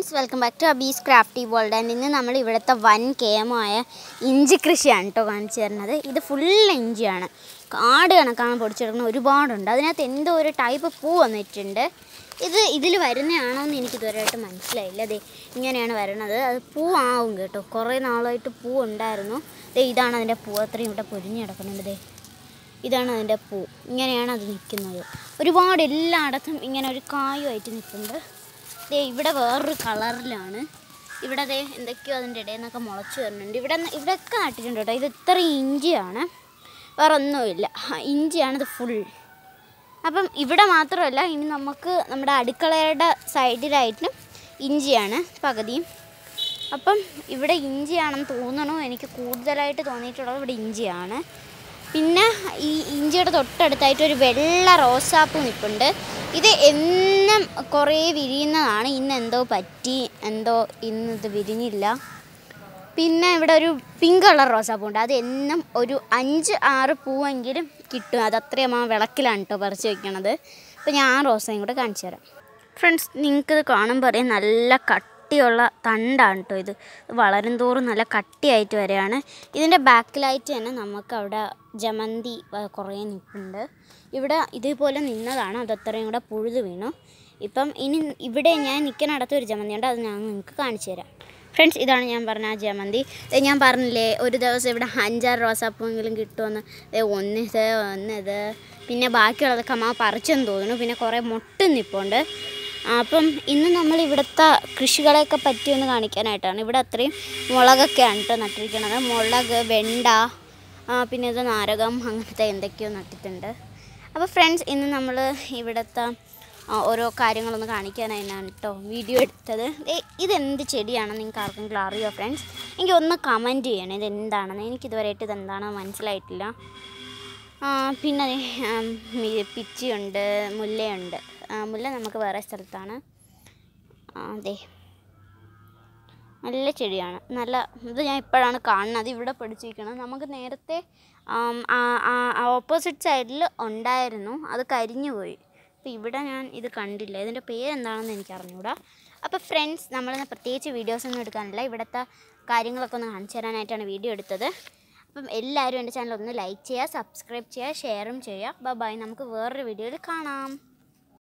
friends welcome back to Abi's crafty world and ഇന്ന് നമ്മൾ ഇവിടുത്തെ വൻ കേമമായ ഇഞ്ചി കൃഷിയാണ് കേട്ടോ കാണിച്ചു തരുന്നത് ഇത് ഫുൾ ഇഞ്ചിയാണ് കാട് കണക്കാണ് പൊടിച്ചെടുക്കുന്നത് ഒരുപാടുണ്ട് അതിനകത്ത് എന്തോ ഒരു ടൈപ്പ് പൂ വന്നിട്ടുണ്ട് ഇത് ഇതിൽ വരുന്നതാണോ എന്ന് എനിക്ക് ഇതുവരെയായിട്ട് മനസ്സിലായില്ല അതെ ഇങ്ങനെയാണ് വരുന്നത് അത് പൂ ആവും കേട്ടോ കുറേ നാളായിട്ട് പൂ ഉണ്ടായിരുന്നു ദേ ഇതാണ് അതിൻ്റെ പൂ അത്രയും ഇവിടെ പൊരിഞ്ഞ് കിടക്കുന്നുണ്ട് ദേ ഇതാണ് അതിൻ്റെ പൂ ഇങ്ങനെയാണ് അത് നിൽക്കുന്നത് ഒരുപാട് എല്ലായിടത്തും ഇങ്ങനെ ഒരു കായുമായിട്ട് നിൽക്കുന്നുണ്ട് ദേ ഇവിടെ വേറൊരു കളറിലാണ് ഇവിടെ ദേ എന്തൊക്കെയോ അതിൻ്റെ ഇടയിൽ നിന്നൊക്കെ മുളച്ച് വരുന്നുണ്ട് ഇവിടെ ഇവിടെയൊക്കെ നട്ടിട്ടുണ്ട് കേട്ടോ ഇത് ഇത്ര ഇഞ്ചിയാണ് വേറെ ഒന്നുമില്ല ഇഞ്ചിയാണ് ഇത് ഫുൾ അപ്പം ഇവിടെ മാത്രമല്ല ഇനി നമുക്ക് നമ്മുടെ അടുക്കളയുടെ സൈഡിലായിട്ട് ഇഞ്ചിയാണ് പകുതിയും അപ്പം ഇവിടെ ഇഞ്ചിയാണെന്ന് തോന്നണു എനിക്ക് കൂടുതലായിട്ട് തോന്നിയിട്ടുള്ളത് ഇവിടെ ഇഞ്ചിയാണ് പിന്നെ ഈ ഇഞ്ചിയുടെ തൊട്ടടുത്തായിട്ട് ഒരു വെള്ള റോസാപ്പൂ നിൽപ്പുണ്ട് ഇത് എന്നും കുറേ വിരിയുന്നതാണ് ഇന്ന് എന്തോ പറ്റി എന്തോ ഇന്ന് ഇത് വിരിഞ്ഞില്ല പിന്നെ ഇവിടെ ഒരു പിങ്ക് കളർ റോസാപ്പൂ ഉണ്ട് അത് എന്നും ഒരു അഞ്ച് ആറ് പൂവെങ്കിലും കിട്ടും അത് അത്രയും ആ വിളക്കിലാണ് കേട്ടോ പറിച്ച് വെക്കണത് അപ്പോൾ ഞാൻ ആ റോസയും കൂടെ കാണിച്ചു തരാം ഫ്രണ്ട്സ് നിങ്ങൾക്കിത് കാണുമ്പോൾ അറിയാം നല്ല കട്ടിയുള്ള തണ്ടാണ് കേട്ടോ ഇത് വളരും തോറും നല്ല കട്ടിയായിട്ട് വരികയാണ് ഇതിൻ്റെ ബാക്കിലായിട്ട് തന്നെ നമുക്ക് അവിടെ ജമന്തി വ- കുറേ നിൽപ്പുണ്ട് ഇവിടെ ഇതേപോലെ നിന്നതാണ് അത് അത്രയും കൂടെ പുഴുത് വീണു ഇപ്പം ഇനി ഇവിടെ ഞാൻ നിൽക്കുന്നിടത്ത് ഒരു ജമന്തി ഉണ്ട് അത് ഞാൻ നിങ്ങൾക്ക് കാണിച്ചു തരാം ഫ്രണ്ട്സ് ഇതാണ് ഞാൻ പറഞ്ഞ ആ ജമന്തി ദേ ഞാൻ പറഞ്ഞില്ലേ ഒരു ദിവസം ഇവിടെ അഞ്ചാറ് റോസാപ്പൂവെങ്കിലും കിട്ടുമെന്ന് ദേ ഒന്നിത് ഒന്നിത് പിന്നെ ബാക്കിയുള്ളതൊക്കെ അമ്മ പറിച്ചെന്ന് തോന്നുന്നു പിന്നെ കുറേ മൊട്ട് നിൽപ്പുണ്ട് അപ്പം ഇന്ന് നമ്മൾ ഇവിടുത്തെ കൃഷികളെയൊക്കെ പറ്റി ഒന്ന് കാണിക്കാനായിട്ടാണ് ഇവിടെ അത്രയും മുളകൊക്കെയാണ് കേട്ടോ നട്ടിരിക്കുന്നത് മുളക് വെണ്ട ആ, പിന്നെ ഇത് നാരകം അങ്ങനത്തെ എന്തൊക്കെയോ നട്ടിട്ടുണ്ട് അപ്പോൾ ഫ്രണ്ട്സ് ഇന്ന് നമ്മൾ ഇവിടുത്തെ ആ, ഓരോ കാര്യങ്ങളൊന്ന് കാണിക്കാനായിട്ടാണ് കേട്ടോ വീഡിയോ എടുത്തത് ദേ, ഇതെന്ത് ചെടിയാണെന്ന് നിങ്ങൾക്ക് ആർക്കെങ്കിലും അറിയോ ഫ്രണ്ട്സ് എനിക്ക് ഒന്ന് കമൻറ്റ് ചെയ്യണേ ഇത് എന്താണെന്ന് എനിക്ക് ഇതുവരെയായിട്ട് ഇത് എന്താണെന്ന് മനസ്സിലായിട്ടില്ല ആ, പിന്നെ ദേ, ആം, മി- പിച്ചിയുണ്ട് മുല്ലയുണ്ട് ആ, മുല്ല നമുക്ക് വേറെ സ്ഥലത്താണ് ആ, അതെ നല്ല ചെടിയാണ് നല്ല ഇത് ഞാൻ ഇപ്പോഴാണ് കാണുന്നത് ഇവിടെ പഠിച്ചിരിക്കുന്നത് നമുക്ക് നേരത്തെ ഓപ്പോസിറ്റ് സൈഡിൽ ഉണ്ടായിരുന്നു അത് കരിഞ്ഞു പോയി അപ്പോൾ ഇവിടെ ഞാൻ ഇത് കണ്ടില്ല ഇതിൻ്റെ പേരെന്താണെന്ന് എനിക്ക് അറിഞ്ഞൂടാ അപ്പോൾ ഫ്രണ്ട്സ് നമ്മളിന്ന് പ്രത്യേകിച്ച് വീഡിയോസ് ഒന്നും എടുക്കാനില്ല ഇവിടുത്തെ കാര്യങ്ങളൊക്കെ ഒന്ന് കാണിച്ചു തരാനായിട്ടാണ് വീഡിയോ എടുത്തത് അപ്പം എല്ലാവരും എൻ്റെ ചാനൽ ഒന്ന് ലൈക്ക് ചെയ്യുക സബ്സ്ക്രൈബ് ചെയ്യുക ഷെയറും ചെയ്യുക ബൈ നമുക്ക് വേറൊരു വീഡിയോയിൽ കാണാം